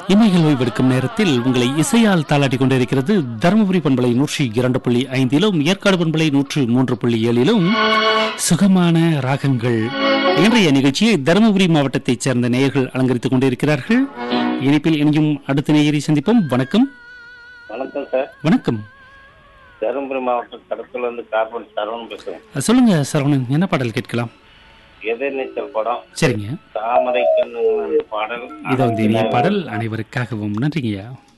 இமைகள் ஓய்வெடுக்கும் நேரத்தில் உங்களை இசையால் தாளாட்டி கொண்டிருக்கிறது தருமபுரி பண்பலை நூற்றி இரண்டு புள்ளி ஐந்திலும் ஏற்காடு பண்பலை நூற்று மூன்று புள்ளி ஏழிலும் சுகமான ராகங்கள் இன்றைய நிகழ்ச்சியை தருமபுரி மாவட்டத்தைச் சேர்ந்த நேயர்கள் அலங்கரித்துக் கொண்டிருக்கிறார்கள் இணைப்பில் இணையும் அடுத்த நேயரை சந்திப்போம் வணக்கம் வணக்கம் சார் வணக்கம் தருமபுரி மாவட்டம் கடத்தூர்ல இருந்து கார்பன் சரவணன் பேசுறேன் சொல்லுங்க சரவணன் என்ன பாடல் கேட்கலாம் எதிர்நீச்சல் படம் சரிங்க தாமரை கண்ணு பாடல் இதோ இந்த இனிய பாடல் அனைவருக்காகவும் நன்றிங்கய்யா